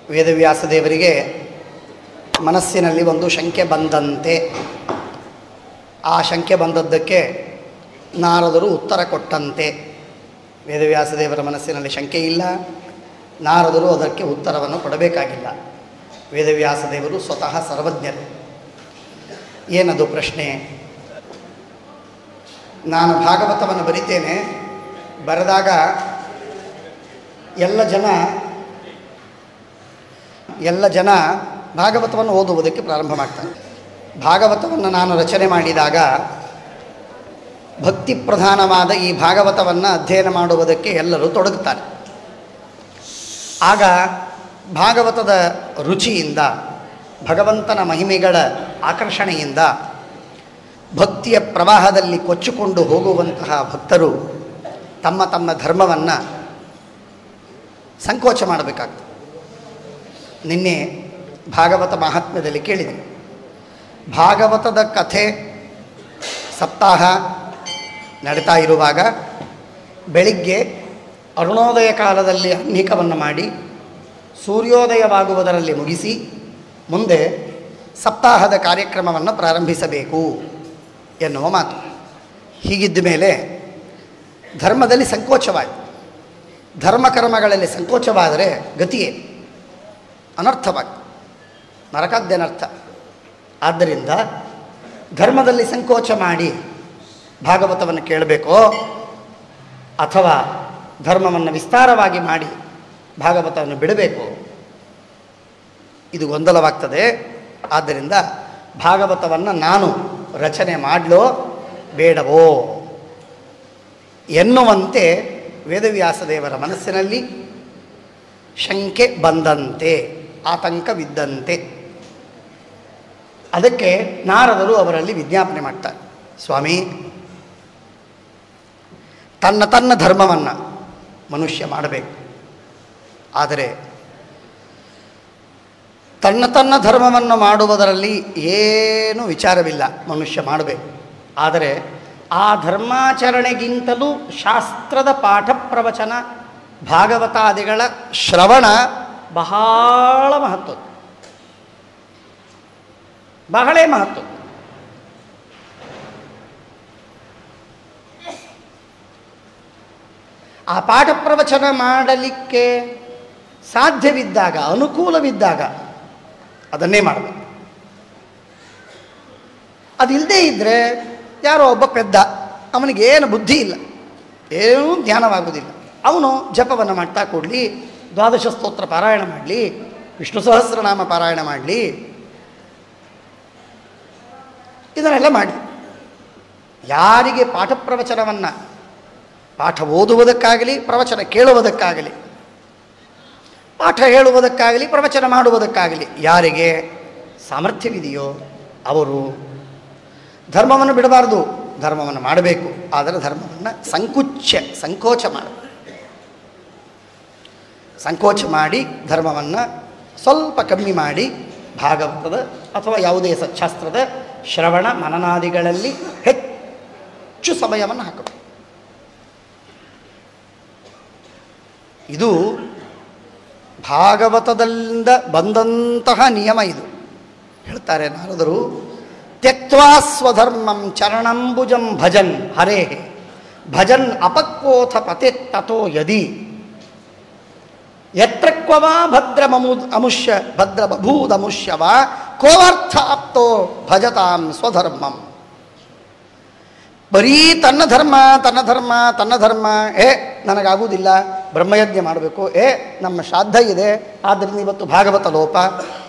ವೇದವ್ಯಾಸ ದೇವರಿಗೆ ಮನಸ್ಸಿನಲ್ಲಿ ಒಂದು ಶಂಕೆ ಬಂದಂತೆ ಆ ಶಂಕೆ ಬಂದದ್ದಕ್ಕೆ ನಾರದರು ಉತ್ತರ ಕೊಟ್ಟಂತೆ ವೇದವ್ಯಾಸ ದೇವರ ಮನಸ್ಸಿನಲ್ಲಿ ಶಂಕೆ ಇಲ್ಲ ನಾರದರು ಅದಕ್ಕೆ ಉತ್ತರವನ್ನು ಕೊಡಬೇಕಾಗಿಲ್ಲ ವೇದವ್ಯಾಸ ದೇವರು ಸ್ವತಃ ಸರ್ವಜ್ಞರು ಏನದು ಪ್ರಶ್ನೆ ನಾನು ಭಾಗವತವನ್ನು ಬರಿತೇನೆ ಬರೆದಾಗ ಎಲ್ಲ ಜನ ಎಲ್ಲ ಜನ ಭಾಗವತವನ್ನು ಓದುವುದಕ್ಕೆ ಪ್ರಾರಂಭ ಮಾಡ್ತಾರೆ ಭಾಗವತವನ್ನು ನಾನು ರಚನೆ ಮಾಡಿದಾಗ ಭಕ್ತಿ ಪ್ರಧಾನವಾದ ಈ ಭಾಗವತವನ್ನು ಅಧ್ಯಯನ ಮಾಡುವುದಕ್ಕೆ ಎಲ್ಲರೂ ತೊಡಗುತ್ತಾರೆ ಆಗ ಭಾಗವತದ ರುಚಿಯಿಂದ ಭಗವಂತನ ಮಹಿಮೆಗಳ ಆಕರ್ಷಣೆಯಿಂದ ಭಕ್ತಿಯ ಪ್ರವಾಹದಲ್ಲಿ ಕೊಚ್ಚಿಕೊಂಡು ಹೋಗುವಂತಹ ಭಕ್ತರು ತಮ್ಮ ತಮ್ಮ ಧರ್ಮವನ್ನು ಸಂಕೋಚ ಮಾಡಬೇಕಾಗ್ತದೆ ನಿನ್ನೆ ಭಾಗವತ ಮಹಾತ್ಮ್ಯದಲ್ಲಿ ಕೇಳಿದೆ ಭಾಗವತದ ಕಥೆ ಸಪ್ತಾಹ ನಡೀತಾ ಇರುವಾಗ ಬೆಳಿಗ್ಗೆ ಅರುಣೋದಯ ಕಾಲದಲ್ಲಿ ಅನ್ನಿಕವನ್ನು ಮಾಡಿ ಸೂರ್ಯೋದಯವಾಗುವುದರಲ್ಲಿ ಮುಗಿಸಿ ಮುಂದೆ ಸಪ್ತಾಹದ ಕಾರ್ಯಕ್ರಮವನ್ನು ಪ್ರಾರಂಭಿಸಬೇಕು ಎನ್ನುವ ಮಾತು ಹೀಗಿದ್ದ ಮೇಲೆ ಧರ್ಮದಲ್ಲಿ ಸಂಕೋಚವಾಯಿತು ಧರ್ಮಕರ್ಮಗಳಲ್ಲಿ ಸಂಕೋಚವಾದರೆ ಗತಿಯೇ ಅನರ್ಥವಾಗ್ತದೆ ನರಕಾದ್ಯನರ್ಥ ಆದ್ದರಿಂದ ಧರ್ಮದಲ್ಲಿ ಸಂಕೋಚ ಮಾಡಿ ಭಾಗವತವನ್ನು ಕೇಳಬೇಕೋ ಅಥವಾ ಧರ್ಮವನ್ನು ವಿಸ್ತಾರವಾಗಿ ಮಾಡಿ ಭಾಗವತವನ್ನು ಬಿಡಬೇಕು ಇದು ಗೊಂದಲವಾಗ್ತದೆ ಆದ್ದರಿಂದ ಭಾಗವತವನ್ನು ನಾನು ರಚನೆ ಮಾಡಲೋ ಬೇಡವೋ ಎನ್ನುವಂತೆ ವೇದವ್ಯಾಸದೇವರ ಮನಸ್ಸಿನಲ್ಲಿ ಶಂಕೆ ಬಂದಂತೆ ಆತಂಕವಿದ್ದಂತೆ ಅದಕ್ಕೆ ನಾರದರು ಅವರಲ್ಲಿ ವಿಜ್ಞಾಪನೆ ಮಾಡ್ತಾರೆ ಸ್ವಾಮಿ ತನ್ನ ತನ್ನ ಧರ್ಮವನ್ನು ಮನುಷ್ಯ ಮಾಡಬೇಕು ಆದರೆ ತನ್ನ ತನ್ನ ಧರ್ಮವನ್ನು ಮಾಡುವುದರಲ್ಲಿ ಏನೂ ವಿಚಾರವಿಲ್ಲ ಮನುಷ್ಯ ಮಾಡಬೇಕು ಆದರೆ ಆ ಧರ್ಮಾಚರಣೆಗಿಂತಲೂ ಶಾಸ್ತ್ರದ ಪಾಠ ಪ್ರವಚನ ಭಾಗವತಾದಿಗಳ ಶ್ರವಣ ಬಹಳ ಮಹತ್ವ ಬಹಳೇ ಮಹತ್ವ ಆ ಪಾಠ ಪ್ರವಚನ ಮಾಡಲಿಕ್ಕೆ ಸಾಧ್ಯವಿದ್ದಾಗ ಅನುಕೂಲವಿದ್ದಾಗ ಅದನ್ನೇ ಮಾಡಬೇಕು ಅದಿಲ್ಲದೇ ಇದ್ದರೆ ಯಾರೋ ಒಬ್ಬ ಪೆದ್ದ ಅವನಿಗೆ ಏನು ಬುದ್ಧಿ ಇಲ್ಲ ಏನೂ ಜ್ಞಾನವಾಗುವುದಿಲ್ಲ ಅವನು ಜಪವನ್ನು ಮಾಡ್ತಾ ಕೊಡಲಿ ದ್ವಾದಶ ಸ್ತೋತ್ರ ಪಾರಾಯಣ ಮಾಡಲಿ ವಿಷ್ಣು ಸಹಸ್ರನಾಮ ಪಾರಾಯಣ ಮಾಡಲಿ ಇದನ್ನೆಲ್ಲ ಮಾಡಿ ಯಾರಿಗೆ ಪಾಠ ಪ್ರವಚನವನ್ನು ಪಾಠ ಓದುವುದಕ್ಕಾಗಲಿ ಪ್ರವಚನ ಕೇಳುವುದಕ್ಕಾಗಲಿ ಪಾಠ ಹೇಳುವುದಕ್ಕಾಗಲಿ ಪ್ರವಚನ ಮಾಡುವುದಕ್ಕಾಗಲಿ ಯಾರಿಗೆ ಸಾಮರ್ಥ್ಯವಿದೆಯೋ ಅವರು ಧರ್ಮವನ್ನು ಬಿಡಬಾರ್ದು ಧರ್ಮವನ್ನು ಮಾಡಬೇಕು ಆದರೆ ಧರ್ಮವನ್ನು ಸಂಕುಚ್ಚ ಸಂಕೋಚ ಮಾಡಬೇಕು ಸಂಕೋಚ ಮಾಡಿ ಧರ್ಮವನ್ನು ಸ್ವಲ್ಪ ಕಮ್ಮಿ ಮಾಡಿ ಭಾಗವತದ ಅಥವಾ ಯಾವುದೇ ಸಚ್ಛಾಸ್ತ್ರದ ಶ್ರವಣ ಮನನಾದಿಗಳಲ್ಲಿ ಹೆಚ್ಚು ಸಮಯವನ್ನು ಹಾಕಬೇಕು ಇದು ಭಾಗವತದಿಂದ ಬಂದಂತಹ ನಿಯಮ ಇದು ಹೇಳ್ತಾರೆ ನಾರದರು ತ್ಯಕ್ವಾ ಸ್ವಧರ್ಮಂ ಚರಣಂಬುಜಂ ಭಜನ್ ಹರೇ ಭಜನ್ ಅಪಕ್ವೋಥ ಪತೆ ತಥೋ ಯದಿ ಯತ್ರ ಕ್ವವಾ ಭದ್ರಮಮು ಅಮುಷ್ಯ ಭದ್ರ ಬಭೂದಮುಷ್ಯವ ಕೋವರ್ಥ ಆಪ್ತೋ ಭಜತಾಂ ಸ್ವಧರ್ಮಂ ಬರೀ ತನ್ನ ಧರ್ಮ ತನ್ನ ಧರ್ಮ ತನ್ನ ಧರ್ಮ ಏ ನನಗಾಗುವುದಿಲ್ಲ ಬ್ರಹ್ಮಯಜ್ಞ ಮಾಡಬೇಕು ಏ ನಮ್ಮ ಶ್ರಾದ್ದ ಇದೆ ಆದ್ದರಿಂದ ಇವತ್ತು ಭಾಗವತ ಲೋಪ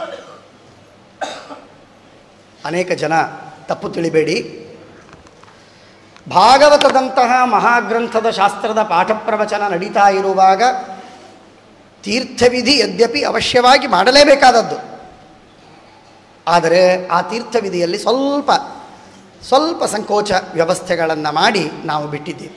ಅನೇಕ ಜನ ತಪ್ಪು ತಿಳಿಬೇಡಿ ಭಾಗವತದಂತಹ ಮಹಾಗ್ರಂಥದ ಶಾಸ್ತ್ರದ ಪಾಠ ಪ್ರವಚನ ನಡೀತಾ ಇರುವಾಗ ತೀರ್ಥವಿಧಿ ಯದ್ಯಪಿ ಅವಶ್ಯವಾಗಿ ಮಾಡಲೇಬೇಕಾದದ್ದು ಆದರೆ ಆ ತೀರ್ಥವಿಧಿಯಲ್ಲಿ ಸ್ವಲ್ಪ ಸ್ವಲ್ಪ ಸಂಕೋಚ ವ್ಯವಸ್ಥೆಗಳನ್ನು ಮಾಡಿ ನಾವು ಬಿಟ್ಟಿದ್ದೇವೆ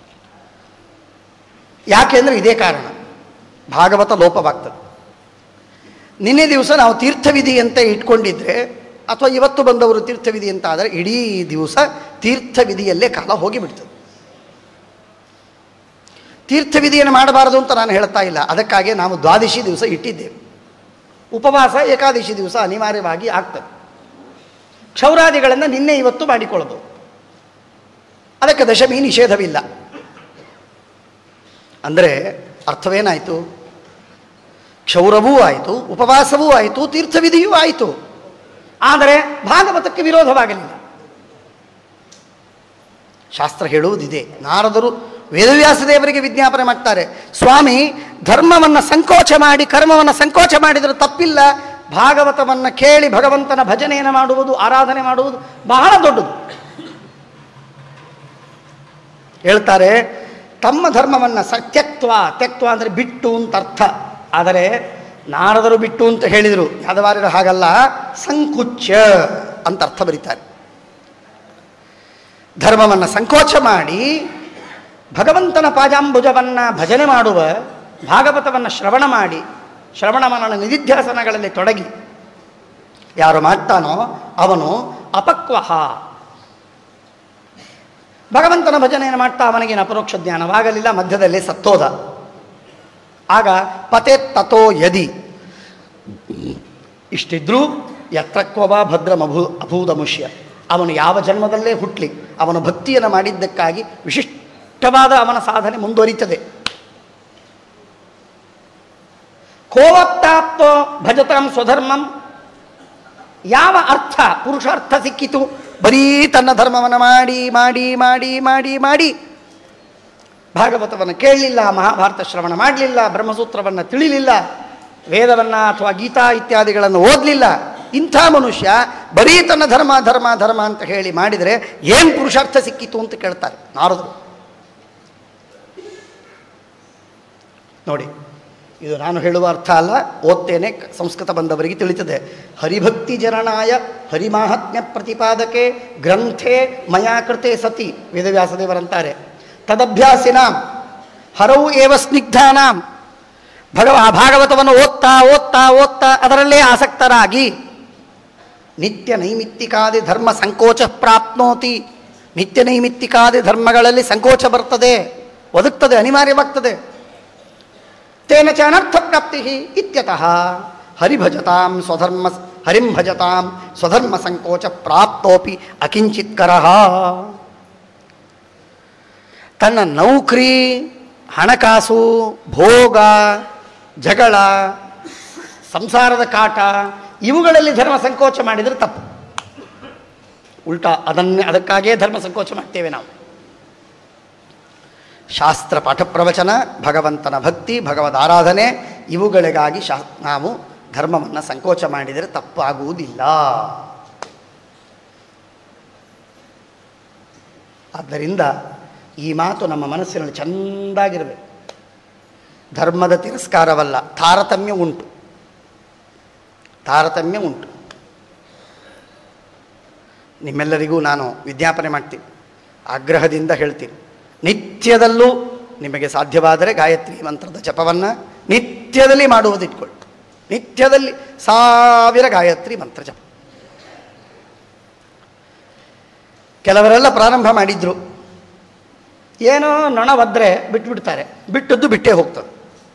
ಯಾಕೆಂದರೆ ಇದೇ ಕಾರಣ ಭಾಗವತ ಲೋಪವಾಗ್ತದೆ ನಿನ್ನೆ ದಿವಸ ನಾವು ತೀರ್ಥವಿಧಿ ಅಂತ ಇಟ್ಕೊಂಡಿದ್ರೆ ಅಥವಾ ಇವತ್ತು ಬಂದವರು ತೀರ್ಥವಿಧಿ ಅಂತ ಆದರೆ ಇಡೀ ದಿವಸ ತೀರ್ಥವಿಧಿಯಲ್ಲೇ ಕಾಲ ಹೋಗಿಬಿಡ್ತದೆ ತೀರ್ಥವಿಧಿಯನ್ನು ಮಾಡಬಾರದು ಅಂತ ನಾನು ಹೇಳ್ತಾ ಇಲ್ಲ ಅದಕ್ಕಾಗಿ ನಾವು ದ್ವಾದಶಿ ದಿವಸ ಇಟ್ಟಿದ್ದೇವೆ ಉಪವಾಸ ಏಕಾದಶಿ ದಿವಸ ಅನಿವಾರ್ಯವಾಗಿ ಆಗ್ತದೆ ಕ್ಷೌರಾದಿಗಳನ್ನು ನಿನ್ನೆ ಇವತ್ತು ಮಾಡಿಕೊಳ್ಳಬಹುದು ಅದಕ್ಕೆ ದಶಮಿ ನಿಷೇಧವಿಲ್ಲ ಅಂದರೆ ಅರ್ಥವೇನಾಯಿತು ಕ್ಷೌರವೂ ಆಯಿತು ಉಪವಾಸವೂ ಆಯಿತು ತೀರ್ಥವಿಧಿಯೂ ಆಯಿತು ಆದರೆ ಭಾಗವತಕ್ಕೆ ವಿರೋಧವಾಗಲಿಲ್ಲ ಶಾಸ್ತ್ರ ಹೇಳುವುದಿದೆ ನಾರದರು ವೇದವ್ಯಾಸ ದೇವರಿಗೆ ವಿಜ್ಞಾಪನೆ ಮಾಡ್ತಾರೆ ಸ್ವಾಮಿ ಧರ್ಮವನ್ನು ಸಂಕೋಚ ಮಾಡಿ ಕರ್ಮವನ್ನು ಸಂಕೋಚ ಮಾಡಿದರೆ ತಪ್ಪಿಲ್ಲ ಭಾಗವತವನ್ನು ಕೇಳಿ ಭಗವಂತನ ಭಜನೆಯನ್ನು ಮಾಡುವುದು ಆರಾಧನೆ ಮಾಡುವುದು ಬಹಳ ದೊಡ್ಡದು ಹೇಳ್ತಾರೆ ತಮ್ಮ ಧರ್ಮವನ್ನು ಸ ತ್ಯಕ್ತ್ವ ತ್ಯಕ್ತ್ವ ಅಂದರೆ ಬಿಟ್ಟು ಅಂತ ಅರ್ಥ ಆದರೆ ನಾರದರು ಬಿಟ್ಟು ಅಂತ ಹೇಳಿದರು ಯಾದವಾರ್ಯರು ಹಾಗಲ್ಲ ಸಂಕುಚ್ಯ ಅಂತ ಅರ್ಥ ಬರೀತಾರೆ ಧರ್ಮವನ್ನು ಸಂಕೋಚ ಮಾಡಿ ಭಗವಂತನ ಪಾಜಾಂಬುಜವನ್ನು ಭಜನೆ ಮಾಡುವ ಭಾಗವತವನ್ನು ಶ್ರವಣ ಮಾಡಿ ಶ್ರವಣ ಮನನ ನಿಧಿಧ್ಯಾಸನಗಳಲ್ಲಿ ತೊಡಗಿ ಯಾರು ಮಾಡ್ತಾನೋ ಅವನು ಅಪಕ್ವಹ ಭಗವಂತನ ಭಜನೆಯನ್ನು ಮಾಡ್ತಾ ಅವನಿಗೇನು ಅಪರೋಕ್ಷ ಜ್ಞಾನವಾಗಲಿಲ್ಲ ಮಧ್ಯದಲ್ಲಿ ಸತ್ತೋದ ಆಗ ಪತೆ ತಥೋ ಯದಿ ಇಷ್ಟಿದ್ರೂ ಯತ್ರಕ್ವವ ಭದ್ರಮಭೂ ಅಭೂತ ಮುಷ್ಯ ಅವನು ಯಾವ ಜನ್ಮದಲ್ಲೇ ಹುಟ್ಟಲಿ ಅವನು ಭಕ್ತಿಯನ್ನು ಮಾಡಿದ್ದಕ್ಕಾಗಿ ವಿಶಿಷ್ಟವಾದ ಅವನ ಸಾಧನೆ ಮುಂದುವರಿತದೆ ಕೋವತ್ತಾಪ್ತೋ ಭಜತಾಂ ಸ್ವಧರ್ಮಂ ಯಾವ ಅರ್ಥ ಪುರುಷಾರ್ಥ ಸಿಕ್ಕಿತು ಬರೀ ತನ್ನ ಧರ್ಮವನ್ನು ಮಾಡಿ ಮಾಡಿ ಮಾಡಿ ಮಾಡಿ ಮಾಡಿ ಭಾಗವತವನ್ನು ಕೇಳಲಿಲ್ಲ ಮಹಾಭಾರತ ಶ್ರವಣ ಮಾಡಲಿಲ್ಲ ಬ್ರಹ್ಮಸೂತ್ರವನ್ನು ತಿಳಿಲಿಲ್ಲ ವೇದವನ್ನು ಅಥವಾ ಗೀತಾ ಇತ್ಯಾದಿಗಳನ್ನು ಓದಲಿಲ್ಲ ಇಂಥ ಮನುಷ್ಯ ಬರೀ ತನ್ನ ಧರ್ಮ ಧರ್ಮ ಧರ್ಮ ಅಂತ ಹೇಳಿ ಮಾಡಿದರೆ ಏನು ಪುರುಷಾರ್ಥ ಸಿಕ್ಕಿತು ಅಂತ ಕೇಳ್ತಾರೆ ನಾರದರು ನೋಡಿ ಇದು ನಾನು ಹೇಳುವ ಅರ್ಥ ಅಲ್ಲ ಓದ್ತೇನೆ ಕ- ಸಂಸ್ಕೃತ ಬಂದವರಿಗೆ ತಿಳಿತದೆ ಹರಿಭಕ್ತಿ ಜನನಾಯ ಹರಿಮಾಹಾತ್ಮ್ಯ ಪ್ರತಿಪಾದಕೆ ಗ್ರಂಥೆ ಮಯಾ ಕೃತೆ ಸತಿ ವೇದವ್ಯಾಸದೇವರಂತಾರೆ ತದಭ್ಯಾಸಿನಾಂ ಹರವು ಏವ ಸ್ನಿಗ್ಧಾನಾಂ ಭಗವ ಆ ಭಾಗವತವನ್ನು ಓದ್ತಾ ಓದ್ತಾ ಓದ್ತಾ ಅದರಲ್ಲೇ ಆಸಕ್ತರಾಗಿ ನಿತ್ಯ ನೈಮಿತ್ತಿಕಾದಿ ಧರ್ಮ ಸಂಕೋಚ ಪ್ರಾಪ್ನೋತಿ ನಿತ್ಯ ನೈಮಿತ್ತಿಕಾದಿ ಧರ್ಮಗಳಲ್ಲಿ ಸಂಕೋಚ ಬರ್ತದೆ ಒದಗ್ತದೆ ಅನಿವಾರ್ಯವಾಗ್ತದೆ ತೇನ ಚ ಅನರ್ಥ ಪ್ರಾಪ್ತಿ ಇತ್ಯತಃ ಹರಿಭಜತಾಂ ಸ್ವಧರ್ಮ ಹರಿಂ ಭಜತಾಂ ಸ್ವಧರ್ಮ ಸಂಕೋಚ ಪ್ರಾಪ್ತೋಪಿ ಅಕಿಂಚಿತ್ಕರ ತನ್ನ ನೌಕರಿ ಹಣಕಾಸು ಭೋಗ ಜಗಳ ಸಂಸಾರದ ಕಾಟ ಇವುಗಳಲ್ಲಿ ಧರ್ಮ ಸಂಕೋಚ ಮಾಡಿದರೆ ತಪ್ಪು ಉಲ್ಟಾ ಅದನ್ನೇ ಅದಕ್ಕಾಗೇ ಧರ್ಮ ಸಂಕೋಚ ಮಾಡ್ತೇವೆ ನಾವು ಶಾಸ್ತ್ರ ಪಾಠ ಪ್ರವಚನ ಭಗವಂತನ ಭಕ್ತಿ ಭಗವದ್ ಆರಾಧನೆ ಇವುಗಳಿಗಾಗಿ ಶಾ ನಾವು ಧರ್ಮವನ್ನು ಸಂಕೋಚ ಮಾಡಿದರೆ ತಪ್ಪಾಗುವುದಿಲ್ಲ ಆದ್ದರಿಂದ ಈ ಮಾತು ನಮ್ಮ ಮನಸ್ಸಿನಲ್ಲಿ ಚೆಂದಾಗಿರಬೇಕು ಧರ್ಮದ ತಿರಸ್ಕಾರವಲ್ಲ ತಾರತಮ್ಯ ಉಂಟು ತಾರತಮ್ಯ ಉಂಟು ನಿಮ್ಮೆಲ್ಲರಿಗೂ ನಾನು ವಿಜ್ಞಾಪನೆ ಮಾಡ್ತೀನಿ ಆಗ್ರಹದಿಂದ ಹೇಳ್ತೀನಿ ನಿತ್ಯದಲ್ಲೂ ನಿಮಗೆ ಸಾಧ್ಯವಾದರೆ ಗಾಯತ್ರಿ ಮಂತ್ರದ ಜಪವನ್ನು ನಿತ್ಯದಲ್ಲಿ ಮಾಡುವುದಿಟ್ಕೊಳ್ಳಿ ನಿತ್ಯದಲ್ಲಿ ಸಾವಿರ ಗಾಯತ್ರಿ ಮಂತ್ರ ಜಪ ಕೆಲವರೆಲ್ಲ ಪ್ರಾರಂಭ ಮಾಡಿದ್ರು ಏನೋ ನೊಣ ಒದ್ರೆ ಬಿಟ್ಬಿಡ್ತಾರೆ ಬಿಟ್ಟದ್ದು ಬಿಟ್ಟೇ ಹೋಗ್ತದೆ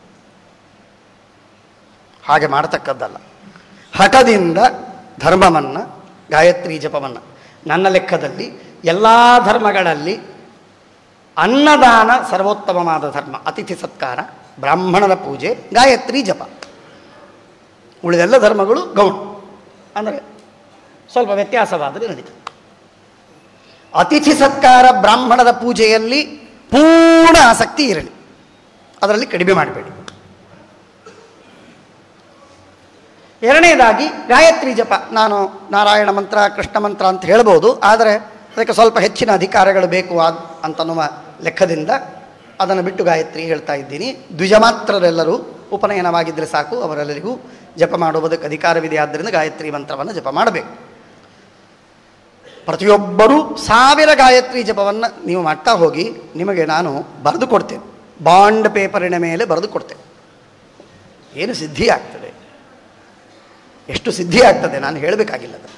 ಹಾಗೆ ಮಾಡತಕ್ಕದ್ದಲ್ಲ ಹಠದಿಂದ ಧರ್ಮವನ್ನು ಗಾಯತ್ರಿ ಜಪವನ್ನು ನನ್ನ ಲೆಕ್ಕದಲ್ಲಿ ಎಲ್ಲ ಧರ್ಮಗಳಲ್ಲಿ ಅನ್ನದಾನ ಸರ್ವೋತ್ತಮವಾದ ಧರ್ಮ ಅತಿಥಿ ಸತ್ಕಾರ ಬ್ರಾಹ್ಮಣನ ಪೂಜೆ ಗಾಯತ್ರಿ ಜಪ ಉಳಿದೆಲ್ಲ ಧರ್ಮಗಳು ಗೌಣ ಅಂದರೆ ಸ್ವಲ್ಪ ವ್ಯತ್ಯಾಸವಾದರೆ ನಡೀತದೆ ಅತಿಥಿ ಸತ್ಕಾರ ಬ್ರಾಹ್ಮಣದ ಪೂಜೆಯಲ್ಲಿ ಪೂರ್ಣ ಆಸಕ್ತಿ ಇರಲಿ ಅದರಲ್ಲಿ ಕಡಿಮೆ ಮಾಡಬೇಡಿ ಎರಡನೇದಾಗಿ ಗಾಯತ್ರಿ ಜಪ ನಾನು ನಾರಾಯಣ ಮಂತ್ರ ಕೃಷ್ಣ ಮಂತ್ರ ಅಂತ ಹೇಳ್ಬೋದು ಆದರೆ ಅದಕ್ಕೆ ಸ್ವಲ್ಪ ಹೆಚ್ಚಿನ ಅಧಿಕಾರಗಳು ಬೇಕು ಆದ್ ಅಂತನ್ನುವ ಲೆಕ್ಕದಿಂದ ಅದನ್ನು ಬಿಟ್ಟು ಗಾಯತ್ರಿ ಹೇಳ್ತಾ ಇದ್ದೀನಿ ದ್ವಿಜ ಮಾತ್ರರೆಲ್ಲರೂ ಉಪನಯನವಾಗಿದ್ದರೆ ಸಾಕು ಅವರೆಲ್ಲರಿಗೂ ಜಪ ಮಾಡುವುದಕ್ಕೆ ಅಧಿಕಾರವಿದೆ ಆದ್ದರಿಂದ ಗಾಯತ್ರಿ ಮಂತ್ರವನ್ನು ಜಪ ಮಾಡಬೇಕು ಪ್ರತಿಯೊಬ್ಬರೂ ಸಾವಿರ ಗಾಯತ್ರಿ ಜಪವನ್ನು ನೀವು ಮಾಡ್ತಾ ಹೋಗಿ ನಿಮಗೆ ನಾನು ಬರೆದು ಕೊಡ್ತೇನೆ ಬಾಂಡ್ ಪೇಪರಿನ ಮೇಲೆ ಬರೆದು ಕೊಡ್ತೇನೆ ಏನು ಸಿದ್ಧಿ ಆಗ್ತದೆ ಎಷ್ಟು ಸಿದ್ಧಿ ಆಗ್ತದೆ ನಾನು ಹೇಳಬೇಕಾಗಿಲ್ಲ ಅದು.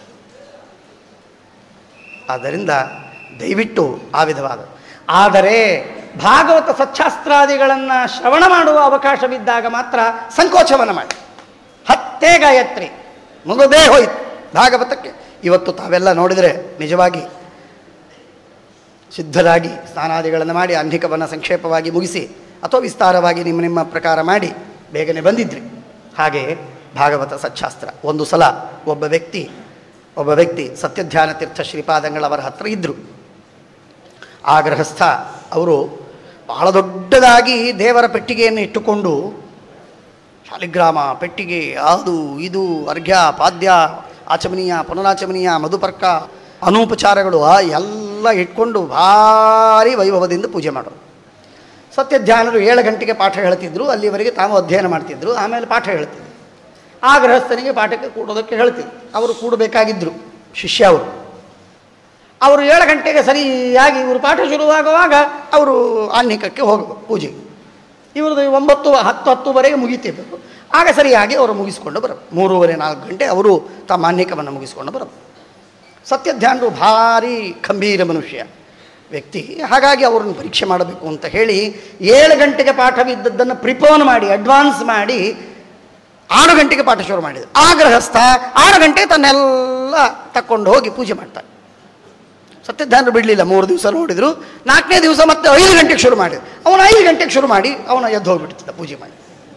ಆದ್ದರಿಂದ ದಯವಿಟ್ಟು ಆ ವಿಧವಾದ ಆದರೆ ಭಾಗವತ ಸಚ್ಚಾಸ್ತ್ರಾದಿಗಳನ್ನು ಶ್ರವಣ ಮಾಡುವ ಅವಕಾಶವಿದ್ದಾಗ ಮಾತ್ರ ಸಂಕೋಚವನ್ನು ಮಾಡಿ ಹತ್ತು ಸತ್ತೇ ಗಾಯತ್ರಿ ಮುಗದೇ ಹೋಯ್ತು ಭಾಗವತಕ್ಕೆ ಇವತ್ತು ತಾವೆಲ್ಲ ನೋಡಿದರೆ ನಿಜವಾಗಿ ಸಿದ್ಧರಾಗಿ ಸ್ನಾನಾದಿಗಳನ್ನು ಮಾಡಿ ಅಹ್ನಿಕವನ್ನು ಸಂಕ್ಷೇಪವಾಗಿ ಮುಗಿಸಿ ಅಥವಾ ವಿಸ್ತಾರವಾಗಿ ನಿಮ್ಮ ನಿಮ್ಮ ಪ್ರಕಾರ ಮಾಡಿ ಬೇಗನೆ ಬಂದಿದ್ರಿ ಹಾಗೆ ಭಾಗವತ ಸಚ್ಛಾಸ್ತ್ರ ಒಂದು ಸಲ ಒಬ್ಬ ವ್ಯಕ್ತಿ ಒಬ್ಬ ವ್ಯಕ್ತಿ ಸತ್ಯಧ್ಯಾನ ತೀರ್ಥ ಶ್ರೀಪಾದಂಗಳವರ ಹತ್ರ ಇದ್ದರು ಆ ಗೃಹಸ್ಥ ಅವರು ಬಹಳ ದೊಡ್ಡದಾಗಿ ದೇವರ ಪೆಟ್ಟಿಗೆಯನ್ನು ಇಟ್ಟುಕೊಂಡು ಶಾಲಿಗ್ರಾಮ ಪೆಟ್ಟಿಗೆ ಅದು ಇದು ಅರ್ಘ್ಯ ಪಾದ್ಯ ಆಚಮನೀಯ ಪುನರಾಚಮನೀಯ ಮಧುಪರ್ಕ ಅನೂಪಚಾರಗಳು ಆ ಎಲ್ಲ ಇಟ್ಕೊಂಡು ಭಾರಿ ವೈಭವದಿಂದ ಪೂಜೆ ಮಾಡೋರು ಸತ್ಯಧ್ಯಾನರು ಏಳು ಗಂಟೆಗೆ ಪಾಠ ಹೇಳ್ತಿದ್ರು ಅಲ್ಲಿವರೆಗೆ ತಾವು ಅಧ್ಯಯನ ಮಾಡ್ತಿದ್ರು ಆಮೇಲೆ ಪಾಠ ಹೇಳ್ತಿದ್ರು ಆ ಗೃಹಸ್ಥನಿಗೆ ಪಾಠಕ್ಕೆ ಕೂಡೋದಕ್ಕೆ ಹೇಳ್ತಿದ್ರು ಅವರು ಕೂಡಬೇಕಾಗಿದ್ದರು ಶಿಷ್ಯ ಅವರು ಅವರು ಏಳು ಗಂಟೆಗೆ ಸರಿಯಾಗಿ ಇವರು ಪಾಠ ಶುರುವಾಗುವಾಗ ಅವರು ಆನ್ನಿಕಕ್ಕೆ ಹೋಗಬೇಕು ಪೂಜೆ ಇವ್ರದ್ದು ಒಂಬತ್ತು ಹತ್ತು ಹತ್ತುವರೆಗೆ ಮುಗಿತಿರ್ಬೇಕು ಆಗ ಸರಿಯಾಗಿ ಅವರು ಮುಗಿಸ್ಕೊಂಡು ಬರಬೇಕು ಮೂರುವರೆ ನಾಲ್ಕು ಗಂಟೆ ಅವರು ತಮ್ಮ ಆನ್ನಿಕವನ್ನು ಮುಗಿಸ್ಕೊಂಡು ಬರಬೇಕು ಸತ್ಯಧ್ಯಾನರು ಭಾರಿ ಗಂಭೀರ ಮನುಷ್ಯ ವ್ಯಕ್ತಿ ಹಾಗಾಗಿ ಅವರನ್ನು ಪರೀಕ್ಷೆ ಮಾಡಬೇಕು ಅಂತ ಹೇಳಿ ಏಳು ಗಂಟೆಗೆ ಪಾಠವಿದ್ದದ್ದನ್ನು ಪ್ರಿಪೋನ್ ಮಾಡಿ ಅಡ್ವಾನ್ಸ್ ಮಾಡಿ ಆರು ಗಂಟೆಗೆ ಪಾಠ ಶುರು ಮಾಡಿದರು ಆ ಗೃಹಸ್ಥ ಆರು ಗಂಟೆ ತನ್ನೆಲ್ಲ ತಕ್ಕೊಂಡು ಹೋಗಿ ಪೂಜೆ ಮಾಡ್ತಾರೆ ಸತ್ಯಧ್ಯಾನರು ಬಿಡಲಿಲ್ಲ ಮೂರು ದಿವಸ ನೋಡಿದರು ನಾಲ್ಕನೇ ದಿವಸ ಮತ್ತೆ ಐದು ಗಂಟೆಗೆ ಶುರು ಮಾಡಿದ್ರು ಅವನು ಐದು ಗಂಟೆಗೆ ಶುರು ಮಾಡಿ ಅವನು ಎದ್ದು ಹೋಗ್ಬಿಡ್ತಿದ್ದ ಪೂಜೆ ಮಾಡಿ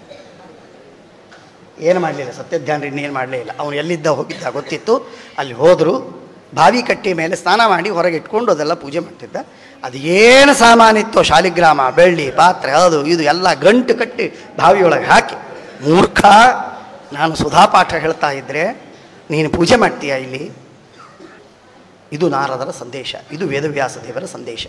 ಏನು ಮಾಡಲಿಲ್ಲ ಸತ್ಯಧ್ಯಾನರು ಇನ್ನೇನು ಮಾಡಲೇ ಇಲ್ಲ ಅವನು ಎಲ್ಲಿದ್ದ ಹೋಗಿದ್ದ ಗೊತ್ತಿತ್ತು ಅಲ್ಲಿ ಹೋದರು ಬಾವಿ ಕಟ್ಟಿ ಮೇಲೆ ಸ್ನಾನ ಮಾಡಿ ಹೊರಗೆ ಇಟ್ಕೊಂಡು ಅದೆಲ್ಲ ಪೂಜೆ ಮಾಡ್ತಿದ್ದ ಅದು ಏನು ಸಾಮಾನಿತ್ತೋ ಶಾಲಿಗ್ರಾಮ ಬೆಳ್ಳಿ ಪಾತ್ರೆ ಅದು ಇದು ಎಲ್ಲ ಗಂಟು ಕಟ್ಟಿ ಬಾವಿಯೊಳಗೆ ಹಾಕಿ ಮೂರ್ಖ ನಾನು ಸುಧಾಪಾಠ ಹೇಳ್ತಾ ಇದ್ದರೆ ನೀನು ಪೂಜೆ ಮಾಡ್ತೀಯ ಇಲ್ಲಿ ಇದು ನಾರದರ ಸಂದೇಶ ಇದು ವೇದವ್ಯಾಸ ದೇವರ ಸಂದೇಶ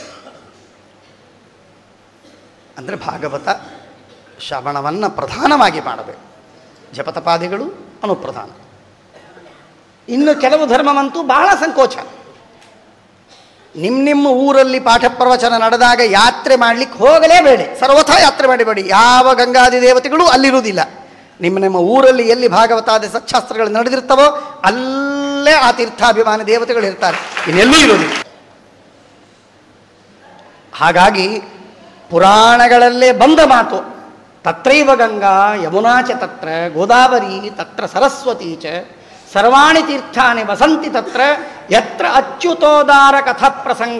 ಅಂದರೆ ಭಾಗವತ ಶ್ರವಣವನ್ನು ಪ್ರಧಾನವಾಗಿ ಮಾಡಬೇಕು ಜಪತಪಾದಿಗಳು ಅನುಪ್ರಧಾನ ಇನ್ನು ಕೆಲವು ಧರ್ಮವಂತೂ ಬಹಳ ಸಂಕೋಚ ನಿಮ್ಮ ನಿಮ್ಮ ಊರಲ್ಲಿ ಪಾಠ ಪ್ರವಚನ ನಡೆದಾಗ ಯಾತ್ರೆ ಮಾಡಲಿಕ್ಕೆ ಹೋಗಲೇಬೇಡಿ ಸರ್ವಥಾ ಯಾತ್ರೆ ಮಾಡಿಬೇಡಿ ಯಾವ ಗಂಗಾದಿ ದೇವತೆಗಳು ಅಲ್ಲಿರುವುದಿಲ್ಲ ನಿಮ್ಮ ನಿಮ್ಮ ಊರಲ್ಲಿ ಎಲ್ಲಿ ಭಾಗವತಾದಿ ಸಚ್ಛಾಸ್ತ್ರಗಳು ನಡೆದಿರ್ತವೋ ಅಲ್ಲೇ ಆ ತೀರ್ಥಾಭಿಮಾನಿ ದೇವತೆಗಳು ಇರ್ತಾರೆ ಇನ್ನೆಲ್ಲೂ ಇರುವುದಿಲ್ಲ ಹಾಗಾಗಿ ಪುರಾಣಗಳಲ್ಲೇ ಬಂದ ಮಾತು ತತ್ರೈವ ಗಂಗಾ ಯಮುನಾ ಚ ತತ್ರ ಗೋದಾವರಿ ತತ್ರ ಸರಸ್ವತಿ ಚ ಸರ್ವಾಣಿ ತೀರ್ಥಾನಿ ವಸಂತಿ ತತ್ರ ಯತ್ರ ಅಚ್ಯುತೋದಾರ ಕಥಾ ಪ್ರಸಂಗ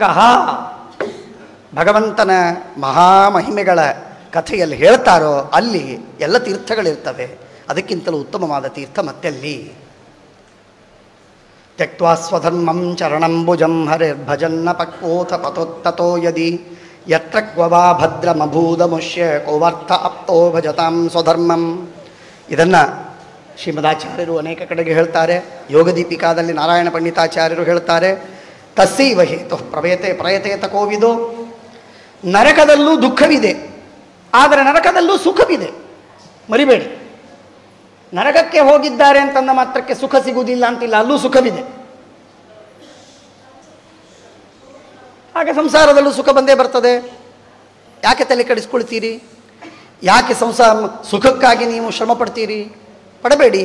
ಭಗವಂತನ ಮಹಾಮಹಿಮೆಗಳ ಕಥೆಯಲ್ಲಿ ಹೇಳ್ತಾರೋ ಅಲ್ಲಿ ಎಲ್ಲ ತೀರ್ಥಗಳಿರ್ತವೆ ಅದಕ್ಕಿಂತಲೂ ಉತ್ತಮವಾದ ತೀರ್ಥ ಮತ್ತೆಲ್ಲಿ ತ್ಯಕ್ವಾ ಸ್ವಧರ್ಮಂ ಚರಣಂಬುಜಂ ಹರಿರ್ಭಜನ್ನ ಪಕ್ವೋಥ ಪತೋತ್ತತೋ ಯದಿ ಯತ್ರ ಕ್ವವಾ ಭದ್ರಮಭೂದಮುಷ್ಯ ಕೋವರ್ಥ ಅಪ್ತೋ ಭಜತಾಂ ಸ್ವಧರ್ಮಂ ಇದನ್ನು ಶ್ರೀಮದಾಚಾರ್ಯರು ಅನೇಕ ಕಡೆಗೆ ಹೇಳ್ತಾರೆ ಯೋಗದೀಪಿಕಾದಲ್ಲಿ ನಾರಾಯಣ ಪಂಡಿತಾಚಾರ್ಯರು ಹೇಳ್ತಾರೆ ತಸ್ಸೈವ ಹೇತು ಪ್ರವೇತೆ ಪ್ರಯತೇತ ಕೋವಿದೋ ನರಕದಲ್ಲೂ ದುಃಖವಿದೆ ಆದರೆ ನರಕದಲ್ಲೂ ಸುಖವಿದೆ ಮರಿಬೇಡಿ ನರಕಕ್ಕೆ ಹೋಗಿದ್ದಾರೆ ಅಂತಂದ ಮಾತ್ರಕ್ಕೆ ಸುಖ ಸಿಗುವುದಿಲ್ಲ ಅಂತಿಲ್ಲ ಅಲ್ಲೂ ಸುಖವಿದೆ ಹಾಗೆ ಸಂಸಾರದಲ್ಲೂ ಸುಖ ಬಂದೇ ಬರ್ತದೆ ಯಾಕೆ ತಲೆ ಕೆಡಿಸ್ಕೊಳ್ತೀರಿ ಯಾಕೆ ಸಂಸಾರ ಸುಖಕ್ಕಾಗಿ ನೀವು ಶ್ರಮ ಪಡ್ತೀರಿ ಪಡಬೇಡಿ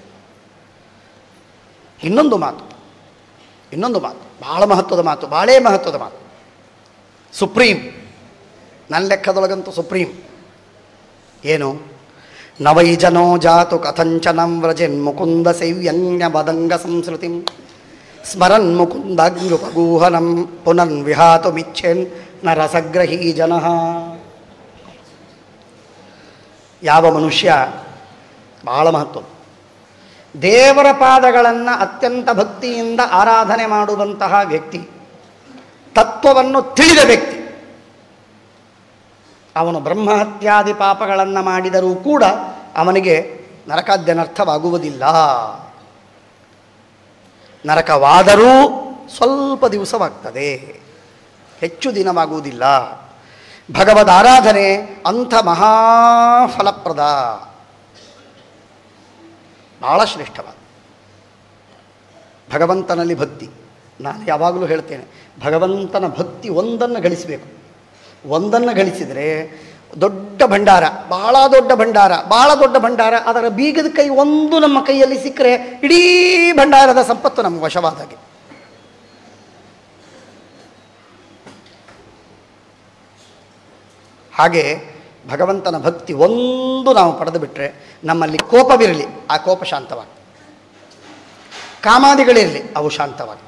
ಇನ್ನೊಂದು ಮಾತು ಇನ್ನೊಂದು ಮಾತು ಬಹಳ ಮಹತ್ವದ ಮಾತು ಭಾಳೇ ಮಹತ್ವದ ಮಾತು ಸುಪ್ರೀಂ ನನ್ನ ಲೆಕ್ಕದೊಳಗಂತೂ ಸುಪ್ರೀಂ ಏನು ನವೈ ಜನೋ ಜಾತು ಕಥಂಚನಂ ವ್ರಜನ್ ಮುಕುಂದ ಸೈವ್ಯಂಗ್ಯ ಮದಂಗ ಸಂಸ್ಕೃತಿಂ ಸ್ಮರನ್ ಮುಕುಂದಾಗ್ನುಪಗೂಹನಂ ಪುನನ್ ವಿಹಾತು ಮಿಚ್ಛೆನ್ ನ ರಸಗ್ರಹೀ ಜನಃ ಯಾವ ಮನುಷ್ಯ ಬಹಳ ಮಹತ್ವ ದೇವರ ಪಾದಗಳನ್ನು ಅತ್ಯಂತ ಭಕ್ತಿಯಿಂದ ಆರಾಧನೆ ಮಾಡುವಂತಹ ವ್ಯಕ್ತಿ ತತ್ವವನ್ನು ತಿಳಿದ ವ್ಯಕ್ತಿ ಅವನು ಬ್ರಹ್ಮಹತ್ಯಾದಿ ಪಾಪಗಳನ್ನು ಮಾಡಿದರೂ ಕೂಡ ಅವನಿಗೆ ನರಕಾದ್ಯನರ್ಥವಾಗುವುದಿಲ್ಲ ನರಕವಾದರೂ ಸ್ವಲ್ಪ ದಿವಸವಾಗ್ತದೆ ಹೆಚ್ಚು ದಿನವಾಗುವುದಿಲ್ಲ ಭಗವದ್ ಆರಾಧನೆ ಅಂಥ ಮಹಾಫಲಪ್ರದ ಬಹಳ ಶ್ರೇಷ್ಠವಾದ ಭಗವಂತನಲ್ಲಿ ಭಕ್ತಿ ನಾನು ಯಾವಾಗಲೂ ಹೇಳ್ತೇನೆ ಭಗವಂತನ ಭಕ್ತಿ ಒಂದನ್ನು ಗಳಿಸಬೇಕು ಒಂದನ್ನು ಗಳಿಸಿದರೆ ದೊಡ್ಡ ಭಂಡಾರ ಬಹಳ ದೊಡ್ಡ ಭಂಡಾರ ಬಹಳ ದೊಡ್ಡ ಭಂಡಾರ ಅದರ ಬೀಗದ ಕೈ ಒಂದು ನಮ್ಮ ಕೈಯಲ್ಲಿ ಸಿಕ್ಕರೆ ಇಡೀ ಭಂಡಾರದ ಸಂಪತ್ತು ನಮಗೆ ವಶವಾದಾಗೆ ಹಾಗೆ ಭಗವಂತನ ಭಕ್ತಿ ಒಂದು ನಾವು ಪಡೆದು ಬಿಟ್ಟರೆ ನಮ್ಮಲ್ಲಿ ಕೋಪವಿರಲಿ ಆ ಕೋಪ ಶಾಂತವಾಗ್ತದೆ ಕಾಮಾದಿಗಳಿರಲಿ ಅವು ಶಾಂತವಾಗ್ತವೆ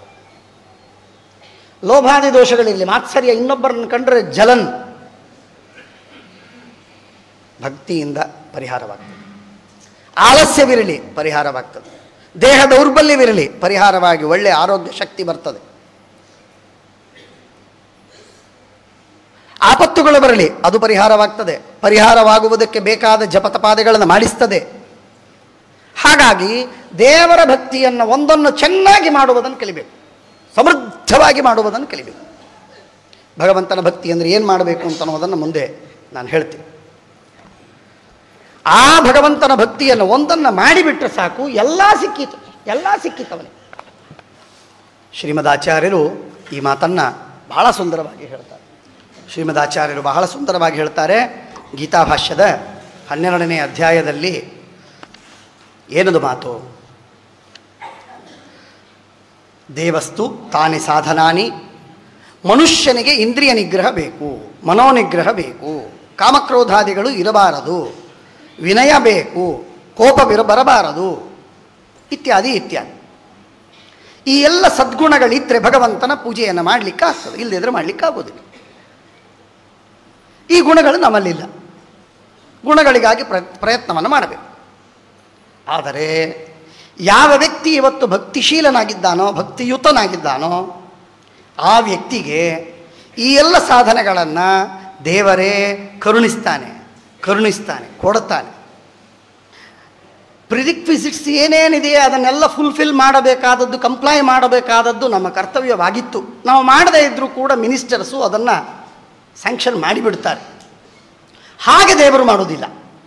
ಲೋಭಾದಿ ದೋಷಗಳಿರಲಿ ಮಾತ್ಸರ್ಯ ಇನ್ನೊಬ್ಬರನ್ನು ಕಂಡ್ರೆ ಜಲನ್ ಭಕ್ತಿಯಿಂದ ಪರಿಹಾರವಾಗ್ತದೆ ಆಲಸ್ಯವಿರಲಿ ಪರಿಹಾರವಾಗ್ತದೆ ದೇಹ ದೌರ್ಬಲ್ಯವಿರಲಿ ಪರಿಹಾರವಾಗಿ ಒಳ್ಳೆಯ ಆರೋಗ್ಯ ಶಕ್ತಿ ಬರ್ತದೆ ಆಪತ್ತುಗಳು ಬರಲಿ ಅದು ಪರಿಹಾರವಾಗ್ತದೆ ಪರಿಹಾರವಾಗುವುದಕ್ಕೆ ಬೇಕಾದ ಜಪತಪಾದಗಳನ್ನು ಮಾಡಿಸ್ತದೆ ಹಾಗಾಗಿ ದೇವರ ಭಕ್ತಿಯನ್ನು ಒಂದನ್ನು ಚೆನ್ನಾಗಿ ಮಾಡುವುದನ್ನು ಕಲಿಬೇಕು ಸಮೃದ್ಧವಾಗಿ ಮಾಡುವುದನ್ನು ಕಲಿಬೇಕು ಭಗವಂತನ ಭಕ್ತಿ ಅಂದರೆ ಏನು ಮಾಡಬೇಕು ಅಂತ ಅನ್ನೋದನ್ನು ಮುಂದೆ ನಾನು ಹೇಳ್ತೀನಿ ಆ ಭಗವಂತನ ಭಕ್ತಿಯನ್ನು ಒಂದನ್ನು ಮಾಡಿಬಿಟ್ರೆ ಸಾಕು ಎಲ್ಲ ಸಿಕ್ಕಿತು ಎಲ್ಲ ಸಿಕ್ಕಿತವನಿಗೆ ಶ್ರೀಮದಾಚಾರ್ಯರು ಈ ಮಾತನ್ನು ಬಹಳ ಸುಂದರವಾಗಿ ಹೇಳ್ತಾರೆ ಶ್ರೀಮದಾಚಾರ್ಯರು ಬಹಳ ಸುಂದರವಾಗಿ ಹೇಳ್ತಾರೆ ಗೀತಾಭಾಷ್ಯದ ಹನ್ನೆರಡನೇ ಅಧ್ಯಾಯದಲ್ಲಿ ಏನದು ಮಾತು ದೇವಸ್ತು ತಾನಿ ಸಾಧನಾನಿ ಮನುಷ್ಯನಿಗೆ ಇಂದ್ರಿಯ ನಿಗ್ರಹ ಬೇಕು ಮನೋನಿಗ್ರಹ ಬೇಕು ಕಾಮಕ್ರೋಧಾದಿಗಳು ಇರಬಾರದು ವಿನಯ ಬೇಕು ಕೋಪವಿರ ಬರಬಾರದು ಇತ್ಯಾದಿ ಇತ್ಯಾದಿ ಈ ಎಲ್ಲ ಸದ್ಗುಣಗಳಿದ್ದರೆ ಭಗವಂತನ ಪೂಜೆಯನ್ನು ಮಾಡಲಿಕ್ಕೆ ಆಗ್ತದೆ ಇಲ್ಲದಿದ್ದರೆ ಮಾಡಲಿಕ್ಕಾಗೋದಿಲ್ಲ ಈ ಗುಣಗಳು ನಮ್ಮಲ್ಲಿಲ್ಲ ಗುಣಗಳಿಗಾಗಿ ಪ್ರ ಪ್ರಯತ್ನವನ್ನು ಮಾಡಬೇಕು ಆದರೆ ಯಾವ ವ್ಯಕ್ತಿ ಇವತ್ತು ಭಕ್ತಿಶೀಲನಾಗಿದ್ದಾನೋ ಭಕ್ತಿಯುತನಾಗಿದ್ದಾನೋ ಆ ವ್ಯಕ್ತಿಗೆ ಈ ಎಲ್ಲ ಸಾಧನೆಗಳನ್ನು ದೇವರೇ ಕರುಣಿಸ್ತಾನೆ ಕರುಣಿಸ್ತಾನೆ ಕೊಡುತ್ತಾನೆ ಪ್ರಿರಿಕ್ವಿಸಿಟ್ಸ್ ಏನೇನಿದೆಯೋ ಅದನ್ನೆಲ್ಲ ಫುಲ್ಫಿಲ್ ಮಾಡಬೇಕಾದದ್ದು ಕಂಪ್ಲೈ ಮಾಡಬೇಕಾದದ್ದು ನಮ್ಮ ಕರ್ತವ್ಯವಾಗಿತ್ತು ನಾವು ಮಾಡದೇ ಇದ್ದರೂ ಕೂಡ ಮಿನಿಸ್ಟರ್ಸು ಅದನ್ನು ಸ್ಯಾಂಕ್ಷನ್ ಮಾಡಿಬಿಡ್ತಾರೆ ಹಾಗೆ ದೇವರು ಮಾಡುವುದಿಲ್ಲ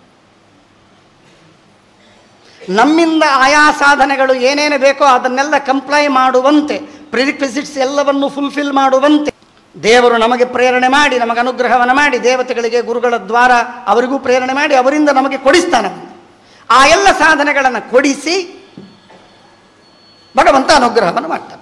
ನಮ್ಮಿಂದ ಆಯಾ ಸಾಧನೆಗಳು ಏನೇನು ಬೇಕೋ ಅದನ್ನೆಲ್ಲ ಕಂಪ್ಲೈ ಮಾಡುವಂತೆ ಪ್ರಿರಿಕ್ವಿಸಿಟ್ಸ್ ಎಲ್ಲವನ್ನು ಫುಲ್ಫಿಲ್ ಮಾಡುವಂತೆ ದೇವರು ನಮಗೆ ಪ್ರೇರಣೆ ಮಾಡಿ ನಮಗೆ ಅನುಗ್ರಹವನ್ನು ಮಾಡಿ ದೇವತೆಗಳಿಗೆ ಗುರುಗಳ ದ್ವಾರ ಅವರಿಗೂ ಪ್ರೇರಣೆ ಮಾಡಿ ಅವರಿಂದ ನಮಗೆ ಕೊಡಿಸ್ತಾನೆ ಆ ಎಲ್ಲ ಸಾಧನೆಗಳನ್ನು ಕೊಡಿಸಿ ಭಗವಂತ ಅನುಗ್ರಹವನ್ನು ಮಾಡ್ತಾನೆ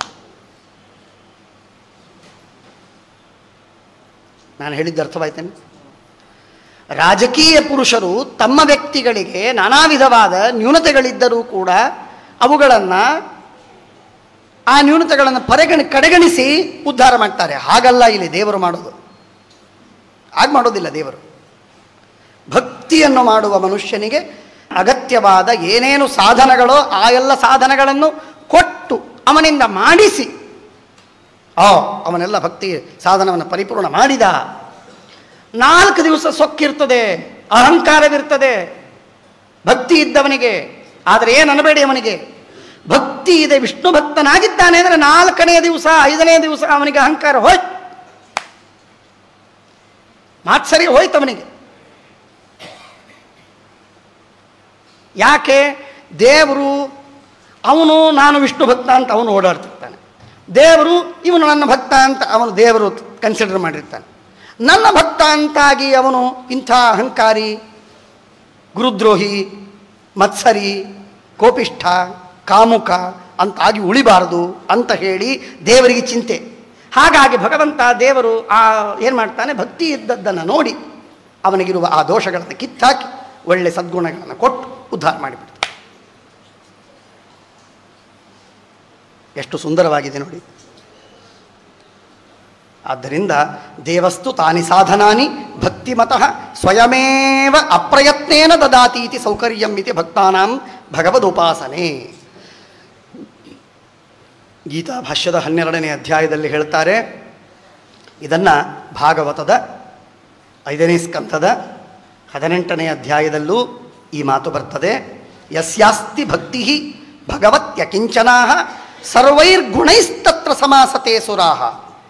ನಾನು ಹೇಳಿದ್ದು ಅರ್ಥವಾಯ್ತೇನೆ ರಾಜಕೀಯ ಪುರುಷರು ತಮ್ಮ ವ್ಯಕ್ತಿಗಳಿಗೆ ನಾನಾ ವಿಧವಾದ ನ್ಯೂನತೆಗಳಿದ್ದರೂ ಕೂಡ ಅವುಗಳನ್ನು ಆ ನ್ಯೂನತೆಗಳನ್ನು ಪರಿಗಣಿ ಕಡೆಗಣಿಸಿ ಉದ್ಧಾರ ಮಾಡ್ತಾರೆ ಹಾಗಲ್ಲ ಇಲ್ಲಿ ದೇವರು ಮಾಡೋದು ಹಾಗೆ ಮಾಡೋದಿಲ್ಲ ದೇವರು ಭಕ್ತಿಯನ್ನು ಮಾಡುವ ಮನುಷ್ಯನಿಗೆ ಅಗತ್ಯವಾದ ಏನೇನು ಸಾಧನಗಳೋ ಆ ಎಲ್ಲ ಸಾಧನಗಳನ್ನು ಕೊಟ್ಟು ಅವನಿಂದ ಮಾಡಿಸಿ ಆ ಅವನೆಲ್ಲ ಭಕ್ತಿ ಸಾಧನವನ್ನು ಪರಿಪೂರ್ಣ ಮಾಡಿದ ನಾಲ್ಕು ದಿವಸ ಸೊಕ್ಕಿರ್ತದೆ ಅಹಂಕಾರವಿರ್ತದೆ ಭಕ್ತಿ ಇದ್ದವನಿಗೆ ಆದರೆ ಏನು ಅನಬೇಡಿ ಅವನಿಗೆ ಭಕ್ತಿ ಇದೆ ವಿಷ್ಣು ಭಕ್ತನಾಗಿದ್ದಾನೆ ಅಂದರೆ ನಾಲ್ಕನೆಯ ದಿವಸ ಐದನೇ ದಿವಸ ಅವನಿಗೆ ಅಹಂಕಾರ ಹೋಯ್ತು ಮಾತ್ಸರ್ಯ ಹೋಯ್ತು ಅವನಿಗೆ ಯಾಕೆ ದೇವರು ಅವನು ನಾನು ವಿಷ್ಣು ಭಕ್ತ ಅಂತ ಅವನು ಓಡಾಡ್ತಿರ್ತಾನೆ ದೇವರು ಇವನು ನನ್ನ ಭಕ್ತ ಅಂತ ಅವನು ದೇವರು ಕನ್ಸಿಡರ್ ಮಾಡಿರ್ತಾನೆ ನನ್ನ ಭಕ್ತ ಅಂತಾಗಿ ಅವನು ಇಂಥ ಅಹಂಕಾರಿ ಗುರುದ್ರೋಹಿ ಮತ್ಸರಿ ಕೋಪಿಷ್ಠ ಕಾಮುಕ ಅಂತಾಗಿ ಉಳಿಬಾರದು ಅಂತ ಹೇಳಿ ದೇವರಿಗೆ ಚಿಂತೆ ಹಾಗಾಗಿ ಭಗವಂತ ದೇವರು ಆ ಏನು ಮಾಡ್ತಾನೆ ಭಕ್ತಿ ಇದ್ದದ್ದನ್ನು ನೋಡಿ ಅವನಿಗಿರುವ ಆ ದೋಷಗಳನ್ನು ಕಿತ್ತಾಕಿ ಒಳ್ಳೆ ಸದ್ಗುಣಗಳನ್ನು ಕೊಟ್ಟು ಉದ್ಧಾರ ಮಾಡಿಬಿಡ್ತಾನೆ ಎಷ್ಟು ಸುಂದರವಾಗಿದೆ ನೋಡಿ ಆದ್ದರಿಂದ ದೇವಸ್ತು ತಾನಿ ಸಾಧನಾನಿ ಭಕ್ತಿಮತಃ ಸ್ವಯಮೇವ ಅಪ್ರಯತ್ನೇನ ದದಾತಿ ಇತಿ ಸೌಕರ್ಯಂ ಇತಿ ಭಕ್ತಾನಾಂ ಭಗವದುಪಾಸನೆ ಗೀತಾ ಭಾಷ್ಯದ ಹನ್ನೆರಡನೇ ಅಧ್ಯಾಯದಲ್ಲಿ ಹೇಳ್ತಾರೆ ಇದನ್ನು ಭಾಗವತದ ಐದನೇ ಸ್ಕಂಧದ ಹದಿನೆಂಟನೇ ಅಧ್ಯಾಯದಲ್ಲೂ ಈ ಮಾತು ಬರ್ತದೆ ಯಸ್ಯಾಸ್ತಿ ಭಕ್ತಿ ಭಗವತ್ಯ ಕಿಂಚನಾ ಸರ್ವೈರ್ಗುಣೈಸ್ತತ್ರ ಸಮಾಸತೆ ಸುರಾಹ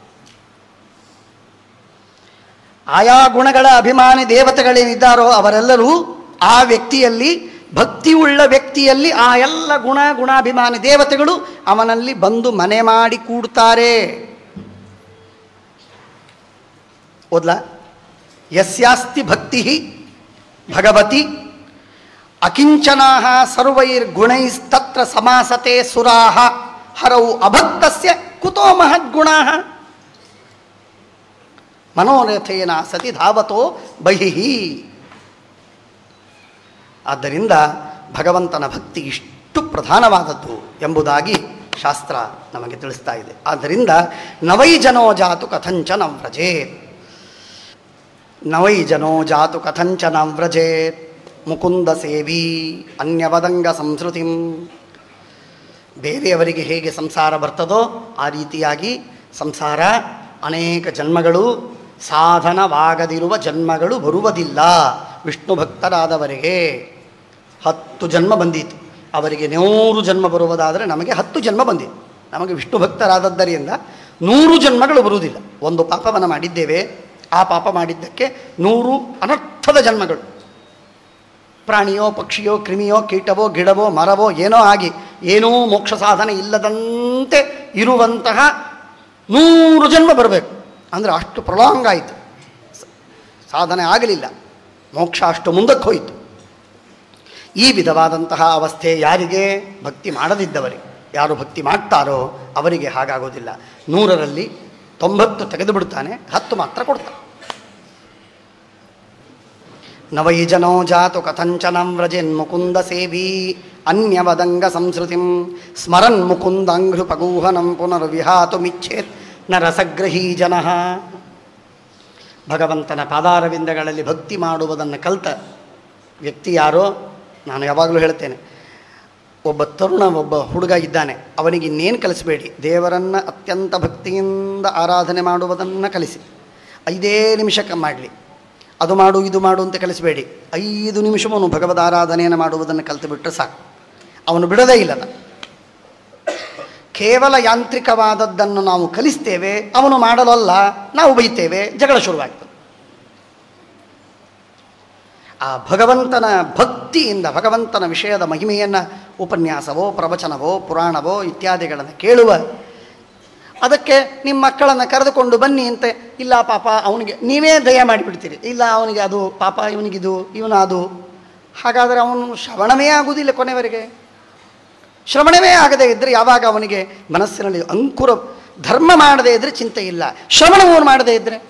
ಆಯಾ ಗುಣಗಳ ಅಭಿಮಾನಿ ದೇವತೆಗಳೇನಿದ್ದಾರೋ ಅವರೆಲ್ಲರೂ ಆ ವ್ಯಕ್ತಿಯಲ್ಲಿ ಭಕ್ತಿಯುಳ್ಳ ವ್ಯಕ್ತಿಯಲ್ಲಿ ಆ ಎಲ್ಲ ಗುಣ ಗುಣಾಭಿಮಾನಿ ದೇವತೆಗಳು ಅವನಲ್ಲಿ ಬಂದು ಮನೆ ಮಾಡಿ ಕೂಡ್ತಾರೆ ಓದ್ಲಾ ಯಸ್ಯಾಸ್ತಿ ಭಕ್ತಿ ಭಗವತಿ ಅಕಿಂಚನಾ ಸರ್ವೈರ್ಗುಣೈಸ್ತತ್ರ ಸಮಾಸತೆ ಸುರಾಹ ಹರೌ ಅಭಕ್ತಸ್ಯ ಕುತೋ ಮಹದ್ಗುಣಾ ಮನೋರಥೇನ ಸತಿ ಧಾವತೋ ಬಹಿಹಿ ಆದ್ದರಿಂದ ಭಗವಂತನ ಭಕ್ತಿ ಇಷ್ಟು ಪ್ರಧಾನವಾದದ್ದು ಎಂಬುದಾಗಿ ಶಾಸ್ತ್ರ ನಮಗೆ ತಿಳಿಸ್ತಾ ಇದೆ ಆದ್ದರಿಂದ ನವೈ ಜನೋ ಜಾತು ಕಥಂಚನ ವ್ರಜೇತ್ ನವೈ ಜನೋ ಜಾತು ಕಥಂಚನ ವ್ರಜೇತ್ ಮುಕುಂದ ಸೇವಿ ಅನ್ಯವದಂಗ ಸಂಸ್ಕೃತಿಂ ಬೇರೆಯವರಿಗೆ ಹೇಗೆ ಸಂಸಾರ ಬರ್ತದೋ ಆ ರೀತಿಯಾಗಿ ಸಂಸಾರ ಅನೇಕ ಜನ್ಮಗಳು ಸಾಧನವಾಗದಿರುವ ಜನ್ಮಗಳು ಬರುವುದಿಲ್ಲ ವಿಷ್ಣು ಭಕ್ತರಾದವರಿಗೆ ಹತ್ತು ಜನ್ಮ ಬಂದಿತು ಅವರಿಗೆ ನೂರು ಜನ್ಮ ಬರುವುದಾದರೆ ನಮಗೆ ಹತ್ತು ಜನ್ಮ ಬಂದಿದೆ ನಮಗೆ ವಿಷ್ಣು ಭಕ್ತರಾದದ್ದರಿಂದ ನೂರು ಜನ್ಮಗಳು ಬರುವುದಿಲ್ಲ ಒಂದು ಪಾಪವನ್ನು ಮಾಡಿದ್ದೇವೆ ಆ ಪಾಪ ಮಾಡಿದ್ದಕ್ಕೆ ನೂರು ಅನರ್ಥದ ಜನ್ಮಗಳು ಪ್ರಾಣಿಯೋ ಪಕ್ಷಿಯೋ ಕ್ರಿಮಿಯೋ ಕೀಟವೋ ಗಿಡವೋ ಮರವೋ ಏನೋ ಆಗಿ ಏನೂ ಮೋಕ್ಷ ಸಾಧನೆ ಇಲ್ಲದಂತೆ ಇರುವಂತಹ ನೂರು ಜನ್ಮ ಬರಬೇಕು ಅಂದರೆ ಅಷ್ಟು ಪ್ರೊಲಾಂಗ್ ಆಯಿತು ಸಾಧನೆ ಆಗಲಿಲ್ಲ ಮೋಕ್ಷ ಅಷ್ಟು ಮುಂದಕ್ಕೆ ಹೋಯಿತು ಈ ವಿಧವಾದಂತಹ ಅವಸ್ಥೆ ಯಾರಿಗೆ ಭಕ್ತಿ ಮಾಡದಿದ್ದವರಿಗೆ ಯಾರು ಭಕ್ತಿ ಮಾಡ್ತಾರೋ ಅವರಿಗೆ ಹಾಗಾಗೋದಿಲ್ಲ ನೂರರಲ್ಲಿ ತೊಂಬತ್ತು ತೆಗೆದು ಬಿಡ್ತಾನೆ ಹತ್ತು ಮಾತ್ರ ಕೊಡ್ತಾನೆ ನವೈ ಜನೋ ಜಾತು ಕಥಂಚನಂ ವ್ರಜೆನ್ ಮುಕುಂದ ಸೇವಿ ಅನ್ಯವದಂಗ ಸಂಸ್ಕೃತಿಂ ಸ್ಮರನ್ ಮುಕುಂದಾಂಘ್ರುಪಗೂಹನಂ ಪುನರ್ವಿಹಾತುಮಿಚ್ಛೇತ್ ನ ರಸಗ್ರಹೀ ಜನಃ ಭಗವಂತನ ಪಾದಾರವಿಂದಗಳಲ್ಲಿ ಭಕ್ತಿ ಮಾಡುವುದನ್ನು ಕಲಿತ ವ್ಯಕ್ತಿ ಯಾರೋ ನಾನು ಯಾವಾಗಲೂ ಹೇಳ್ತೇನೆ ಒಬ್ಬ ತರುಣ ಒಬ್ಬ ಹುಡುಗ ಇದ್ದಾನೆ ಅವನಿಗೆ ಇನ್ನೇನು ಕಲಿಸಬೇಡಿ ದೇವರನ್ನು ಅತ್ಯಂತ ಭಕ್ತಿಯಿಂದ ಆರಾಧನೆ ಮಾಡುವುದನ್ನು ಕಲಿಸಿ ಐದೇ ನಿಮಿಷಕ್ಕೆ ಮಾಡಲಿ ಅದು ಮಾಡು ಇದು ಮಾಡು ಅಂತ ಕಲಿಸಬೇಡಿ ಐದು ನಿಮಿಷವನು ಭಗವದ್ ಆರಾಧನೆಯನ್ನು ಮಾಡುವುದನ್ನು ಕಲಿತು ಬಿಟ್ಟರೆ ಸಾಕು ಅವನು ಬಿಡದೇ ಇಲ್ಲ ಅದನ್ನು. ಕೇವಲ ಯಾಂತ್ರಿಕವಾದದ್ದನ್ನು ನಾವು ಕಲಿಸ್ತೇವೆ ಅವನು ಮಾಡಲಲ್ಲ ನಾವು ಬೈತೇವೆ ಜಗಳ ಶುರುವಾಗ್ತದೆ ಆ ಭಗವಂತನ ಭಕ್ತಿಯಿಂದ ಭಗವಂತನ ವಿಷಯದ ಮಹಿಮೆಯನ್ನು ಉಪನ್ಯಾಸವೋ ಪ್ರವಚನವೋ ಪುರಾಣವೋ ಇತ್ಯಾದಿಗಳನ್ನು ಕೇಳುವ ಅದಕ್ಕೆ ನಿಮ್ಮ ಮಕ್ಕಳನ್ನು ಕರೆದುಕೊಂಡು ಬನ್ನಿ ಅಂತೆ ಇಲ್ಲ ಪಾಪ ಅವನಿಗೆ ನೀವೇ ದಯ ಮಾಡಿಬಿಡ್ತೀರಿ ಇಲ್ಲ ಅವನಿಗೆ ಅದು ಪಾಪ ಇವನಿಗಿದು ಇವನ ಅದು ಹಾಗಾದರೆ ಅವನು ಶ್ರವಣವೇ ಆಗುವುದಿಲ್ಲ ಕೊನೆವರೆಗೆ ಶ್ರವಣವೇ ಆಗದೇ ಇದ್ದರೆ ಯಾವಾಗ ಅವನಿಗೆ ಮನಸ್ಸಿನಲ್ಲಿ ಅಂಕುರ ಧರ್ಮ ಮಾಡದೇ ಇದ್ದರೆ ಚಿಂತೆ ಇಲ್ಲ ಶ್ರವಣವನ್ನು ಮಾಡದೇ ಇದ್ದರೆ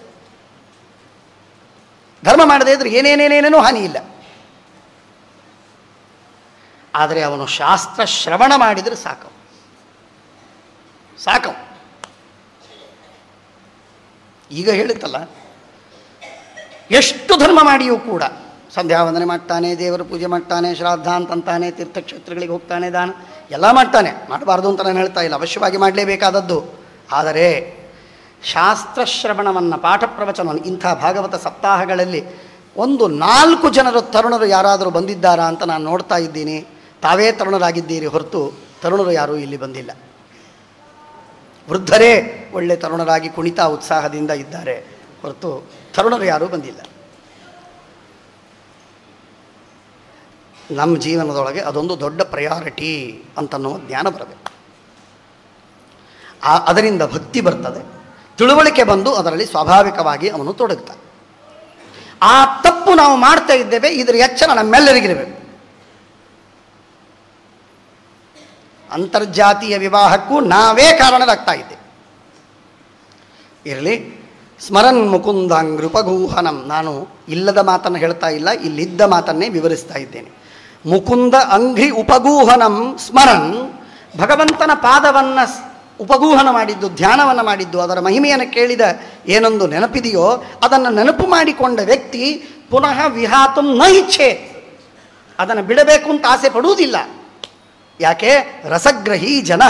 ಧರ್ಮ ಮಾಡದೇ ಇದ್ದರೆ ಏನೇನೇನೇನೇನೂ ಹಾನಿ ಇಲ್ಲ ಆದರೆ ಅವನು ಶಾಸ್ತ್ರ ಶ್ರವಣ ಮಾಡಿದರೆ ಸಾಕು ಸಾಕು ಈಗ ಹೇಳಿತ್ತಲ್ಲ ಎಷ್ಟು ಧರ್ಮ ಮಾಡಿಯೂ ಕೂಡ ಸಂಧ್ಯಾವಂದನೆ ಮಾಡ್ತಾನೆ ದೇವರ ಪೂಜೆ ಮಾಡ್ತಾನೆ ಶ್ರಾದ್ದ ಅಂತಂತಾನೆ ತೀರ್ಥಕ್ಷೇತ್ರಗಳಿಗೆ ಹೋಗ್ತಾನೆ ದಾನ ಎಲ್ಲ ಮಾಡ್ತಾನೆ ಮಾಡಬಾರ್ದು ಅಂತ ನಾನು ಹೇಳ್ತಾ ಇಲ್ಲ ಅವಶ್ಯವಾಗಿ ಮಾಡಲೇಬೇಕಾದದ್ದು ಆದರೆ ಶಾಸ್ತ್ರಶ್ರವಣವನ್ನು ಪಾಠ ಪ್ರವಚನವನ್ನು ಇಂಥ ಭಾಗವತ ಸಪ್ತಾಹಗಳಲ್ಲಿ ಒಂದು ನಾಲ್ಕು ಜನರು ತರುಣರು ಯಾರಾದರೂ ಬಂದಿದ್ದಾರಾ ಅಂತ ನಾನು ನೋಡ್ತಾ ಇದ್ದೀನಿ ತಾವೇ ತರುಣರಾಗಿದ್ದೀರಿ ಹೊರತು ತರುಣರು ಯಾರೂ ಇಲ್ಲಿ ಬಂದಿಲ್ಲ ವೃದ್ಧರೇ ಒಳ್ಳೆ ತರುಣರಾಗಿ ಕುಣಿತಾ ಉತ್ಸಾಹದಿಂದ ಇದ್ದಾರೆ ಹೊರತು ತರುಣರು ಯಾರೂ ಬಂದಿಲ್ಲ ನಮ್ಮ ಜೀವನದೊಳಗೆ ಅದೊಂದು ದೊಡ್ಡ ಪ್ರಯಾರಿಟಿ ಅಂತನ್ನುವ ಜ್ಞಾನ ಬರಬೇಕು ಆ ಅದರಿಂದ ಭಕ್ತಿ ಬರ್ತದೆ ತಿಳುವಳಿಕೆ ಬಂದು ಅದರಲ್ಲಿ ಸ್ವಾಭಾವಿಕವಾಗಿ ಅವನು ತೊಡಗ್ತಾನೆ ಆ ತಪ್ಪು ನಾವು ಮಾಡ್ತಾ ಇದ್ದೇವೆ ಇದರ ಎಚ್ಚರ ನಮ್ಮೆಲ್ಲರಿಗಿರಬೇಕು ಅಂತರ್ಜಾತೀಯ ವಿವಾಹಕ್ಕೂ ನಾವೇ ಕಾರಣರಾಗ್ತಾ ಇದ್ದೇವೆ ಇರಲಿ ಸ್ಮರನ್ ಮುಕುಂದಾಂಗೃಪಗೂಹನಂ ನಾನು ಇಲ್ಲದ ಮಾತನ್ನು ಹೇಳ್ತಾ ಇಲ್ಲ ಇಲ್ಲಿದ್ದ ಮಾತನ್ನೇ ವಿವರಿಸ್ತಾ ಇದ್ದೇನೆ ಮುಕುಂದ ಅಂಘ್ರಿ ಉಪಗೂಹನಂ ಸ್ಮರನ್ ಭಗವಂತನ ಪಾದವನ್ನು ಸ್- ಉಪಗೂಹನ ಮಾಡಿದ್ದು ಧ್ಯಾನವನ್ನು ಮಾಡಿದ್ದು ಅದರ ಮಹಿಮೆಯನ್ನು ಕೇಳಿದ ಏನೊಂದು ನೆನಪಿದೆಯೋ ಅದನ್ನು ನೆನಪು ಮಾಡಿಕೊಂಡ ವ್ಯಕ್ತಿ ಪುನಃ ವಿಹಾತಂ ನ ಇಚ್ಛೆ ಅದನ್ನು ಬಿಡಬೇಕು ಅಂತ ಆಸೆ ಪಡುವುದಿಲ್ಲ ಯಾಕೆ ರಸಗ್ರಹಿ ಜನ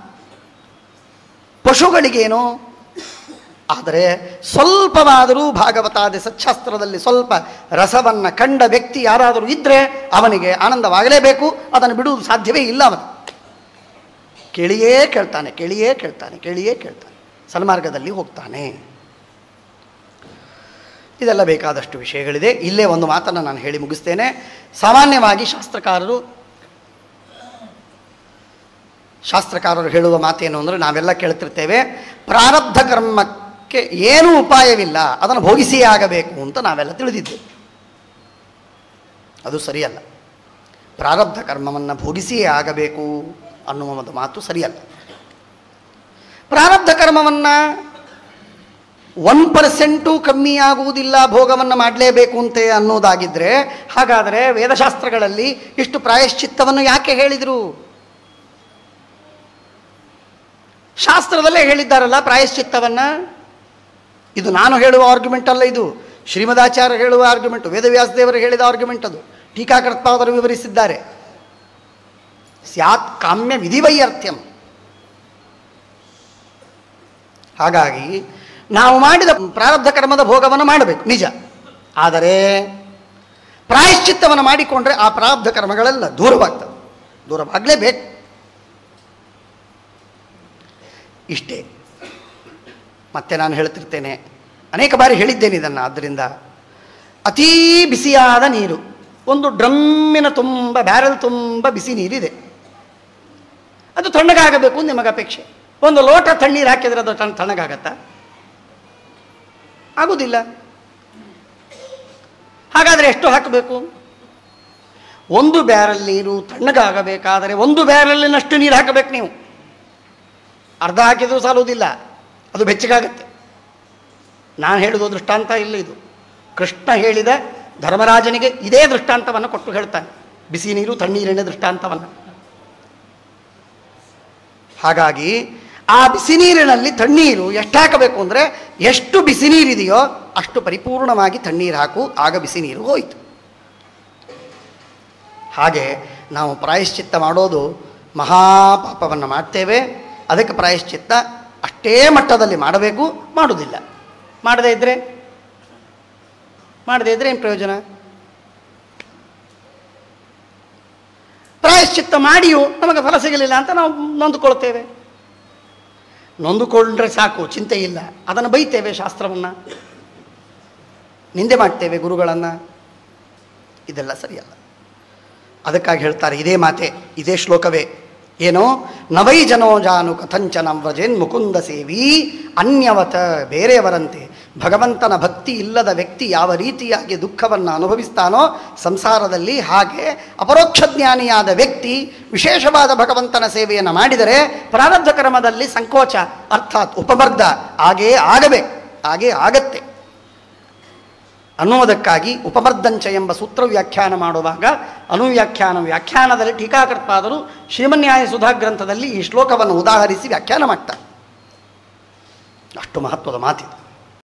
ಪಶುಗಳಿಗೇನು ಆದರೆ ಸ್ವಲ್ಪವಾದರೂ ಭಾಗವತಾದಿ ಸಚ್ಛಾಸ್ತ್ರದಲ್ಲಿ ಸ್ವಲ್ಪ ರಸವನ್ನು ಕಂಡ ವ್ಯಕ್ತಿ ಯಾರಾದರೂ ಇದ್ದರೆ ಅವನಿಗೆ ಆನಂದವಾಗಲೇಬೇಕು ಅದನ್ನು ಬಿಡುವುದು ಸಾಧ್ಯವೇ ಇಲ್ಲ ಅವನು ಕೇಳಿಯೇ ಕೇಳ್ತಾನೆ ಕೇಳಿಯೇ ಕೇಳ್ತಾನೆ ಕೇಳಿಯೇ ಕೇಳ್ತಾನೆ ಸನ್ಮಾರ್ಗದಲ್ಲಿ ಹೋಗ್ತಾನೆ ಇದೆಲ್ಲ ಬೇಕಾದಷ್ಟು ವಿಷಯಗಳಿದೆ ಇಲ್ಲೇ ಒಂದು ಮಾತನ್ನು ನಾನು ಹೇಳಿ ಮುಗಿಸ್ತೇನೆ ಸಾಮಾನ್ಯವಾಗಿ ಶಾಸ್ತ್ರಕಾರರು ಶಾಸ್ತ್ರಕಾರರು ಹೇಳುವ ಮಾತೇನು ಅಂದರೆ ನಾವೆಲ್ಲ ಕೇಳ್ತಿರ್ತೇವೆ ಪ್ರಾರಬ್ಧ ಕರ್ಮಕ್ಕೆ ಏನೂ ಉಪಾಯವಿಲ್ಲ ಅದನ್ನು ಭೋಗಿಸಿಯೇ ಆಗಬೇಕು ಅಂತ ನಾವೆಲ್ಲ ತಿಳಿದಿದ್ದೇವೆ ಅದು ಸರಿಯಲ್ಲ ಪ್ರಾರಬ್ಧ ಕರ್ಮವನ್ನು ಭೋಗಿಸಿಯೇ ಆಗಬೇಕು ಅನ್ನುವ ಒಂದು ಮಾತು ಸರಿಯಲ್ಲ ಪ್ರಾರಬ್ಧ ಕರ್ಮವನ್ನು ಒನ್ ಪರ್ಸೆಂಟು ಕಮ್ಮಿ ಆಗುವುದಿಲ್ಲ ಭೋಗವನ್ನು ಮಾಡಲೇಬೇಕು ಅಂತೆ ಅನ್ನೋದಾಗಿದ್ದರೆ ಹಾಗಾದರೆ ವೇದಶಾಸ್ತ್ರಗಳಲ್ಲಿ ಇಷ್ಟು ಪ್ರಾಯಶ್ಚಿತ್ತವನ್ನು ಯಾಕೆ ಹೇಳಿದರು ಶಾಸ್ತ್ರದಲ್ಲೇ ಹೇಳಿದ್ದಾರಲ್ಲ ಪ್ರಾಯಶ್ಚಿತ್ತವನ್ನು ಇದು ನಾನು ಹೇಳುವ ಆರ್ಗ್ಯುಮೆಂಟ್ ಅಲ್ಲ ಇದು ಶ್ರೀಮದಾಚಾರ್ಯ ಹೇಳುವ ಆರ್ಗ್ಯುಮೆಂಟ್ ವೇದವ್ಯಾಸದೇವರು ಹೇಳಿದ ಆರ್ಗ್ಯುಮೆಂಟ್ ಅದು ಟೀಕಾಕರ್ತಾವರು ವಿವರಿಸಿದ್ದಾರೆ ಸ್ಯಾತ್ ಕಾಮ್ಯ ವಿಧಿವೈಯರ್ಥ್ಯಂ ಹಾಗಾಗಿ ನಾವು ಮಾಡಿದ ಪ್ರಾರಬ್ಧ ಕರ್ಮದ ಭೋಗವನ್ನು ಮಾಡಬೇಕು ನಿಜ ಆದರೆ ಪ್ರಾಯಶ್ಚಿತ್ತವನ್ನು ಮಾಡಿಕೊಂಡ್ರೆ ಆ ಪ್ರಾರಬ್ಧ ಕರ್ಮಗಳೆಲ್ಲ ದೂರವಾಗ್ತವೆ ದೂರವಾಗಲೇಬೇಕು ಇಷ್ಟೇ ಮತ್ತೆ ನಾನು ಹೇಳ್ತಿರ್ತೇನೆ ಅನೇಕ ಬಾರಿ ಹೇಳಿದ್ದೇನೆ ಇದನ್ನು ಆದ್ದರಿಂದ ಅತೀ ಬಿಸಿಯಾದ ನೀರು ಒಂದು ಡ್ರಮ್ಮಿನ ತುಂಬ ಬ್ಯಾರಲ್ ತುಂಬ ಬಿಸಿ ನೀರಿದೆ ಅದು ತಣ್ಣಗಾಗಬೇಕು ಅಂತ ನಿಮಗೆ ಅಪೇಕ್ಷೆ ಒಂದು ಲೋಟ ತಣ್ಣೀರು ಹಾಕಿದರೆ ಅದು ತಣ್ಣ ತಣ್ಣಗಾಗತ್ತಾ ಆಗುವುದಿಲ್ಲ ಹಾಗಾದರೆ ಎಷ್ಟು ಹಾಕಬೇಕು ಒಂದು ಬ್ಯಾರಲ್ ನೀರು ತಣ್ಣಗಾಗಬೇಕಾದರೆ ಒಂದು ಬ್ಯಾರಲ್ಲಿನಷ್ಟು ನೀರು ಹಾಕಬೇಕು ನೀವು ಅರ್ಧ ಹಾಕಿದರೂ ಸಾಲುವುದಿಲ್ಲ ಅದು ಬೆಚ್ಚಗಾಗತ್ತೆ ನಾನು ಹೇಳುವುದು ದೃಷ್ಟಾಂತ ಇಲ್ಲ ಇದು ಕೃಷ್ಣ ಹೇಳಿದ ಧರ್ಮರಾಜನಿಗೆ ಇದೇ ದೃಷ್ಟಾಂತವನ್ನು ಕೊಟ್ಟು ಹೇಳ್ತಾನೆ ಬಿಸಿ ನೀರು ತಣ್ಣೀರಿನ ದೃಷ್ಟಾಂತವನ್ನು ಹಾಗಾಗಿ ಆ ಬಿಸಿ ನೀರಿನಲ್ಲಿ ತಣ್ಣೀರು ಎಷ್ಟು ಹಾಕಬೇಕು ಅಂದರೆ ಎಷ್ಟು ಬಿಸಿ ನೀರಿದೆಯೋ ಅಷ್ಟು ಪರಿಪೂರ್ಣವಾಗಿ ತಣ್ಣೀರು ಹಾಕು ಆಗ ಬಿಸಿ ನೀರು ಹೋಯಿತು ಹಾಗೆ ನಾವು ಪ್ರಾಯಶ್ಚಿತ್ತ ಮಾಡೋದು ಮಹಾಪಾಪವನ್ನು ಮಾಡ್ತೇವೆ ಅದಕ್ಕೆ ಪ್ರಾಯಶ್ಚಿತ್ತ ಅಷ್ಟೇ ಮಟ್ಟದಲ್ಲಿ ಮಾಡಬೇಕು ಮಾಡುವುದಿಲ್ಲ ಮಾಡದೇ ಇದ್ದರೆ ಮಾಡದೇ ಇದ್ದರೆ ಏನು ಪ್ರಯೋಜನ ಪ್ರಾಯಶ್ಚಿತ್ತ ಮಾಡಿಯೂ ನಮಗೆ ಫಲ ಸಿಗಲಿಲ್ಲ ಅಂತ ನಾವು ನೊಂದುಕೊಳ್ತೇವೆ ನೊಂದುಕೊಂಡ್ರೆ ಸಾಕು ಚಿಂತೆ ಇಲ್ಲ ಅದನ್ನು ಬೈತೇವೆ ಶಾಸ್ತ್ರವನ್ನು ನಿಂದೆ ಮಾಡ್ತೇವೆ ಗುರುಗಳನ್ನು ಇದೆಲ್ಲ ಸರಿಯಲ್ಲ ಅದಕ್ಕಾಗಿ ಹೇಳ್ತಾರೆ ಇದೇ ಮಾತೆ ಇದೇ ಶ್ಲೋಕವೇ ಏನೋ ನವೈ ಜನೋ ಜಾನು ಕಥಂಚನ ವ್ರಜೇನ್ ಮುಕುಂದ ಸೇವಿ ಅನ್ಯವತ ಬೇರೆಯವರಂತೆ ಭಗವಂತನ ಭಕ್ತಿ ಇಲ್ಲದ ವ್ಯಕ್ತಿ ಯಾವ ರೀತಿಯಾಗಿ ದುಃಖವನ್ನು ಅನುಭವಿಸ್ತಾನೋ ಸಂಸಾರದಲ್ಲಿ ಹಾಗೆ ಅಪರೋಕ್ಷ ಜ್ಞಾನಿಯಾದ ವ್ಯಕ್ತಿ ವಿಶೇಷವಾದ ಭಗವಂತನ ಸೇವೆಯನ್ನು ಮಾಡಿದರೆ ಪ್ರಾರಬ್ಧ ಕರ್ಮದಲ್ಲಿ ಸಂಕೋಚ ಅರ್ಥಾತ್ ಉಪಮರ್ದ ಹಾಗೇ ಆಗಬೇಕು ಹಾಗೇ ಆಗತ್ತೆ ಅನ್ನುವುದಕ್ಕಾಗಿ ಉಪಮರ್ದಂಚ ಎಂಬ ಸೂತ್ರ ವ್ಯಾಖ್ಯಾನ ಮಾಡುವಾಗ ಅನುವ್ಯಾಖ್ಯಾನ ವ್ಯಾಖ್ಯಾನದಲ್ಲಿ ಟೀಕಾಕರ್ತಾದರು ಶ್ರೀಮನ್ಯಾಯ ಸುಧಾ ಗ್ರಂಥದಲ್ಲಿ ಈ ಶ್ಲೋಕವನ್ನು ಉದಾಹರಿಸಿ ವ್ಯಾಖ್ಯಾನ ಮಾಡ್ತಾರೆ ಅಷ್ಟು ಮಹತ್ವದ ಮಾತಿದು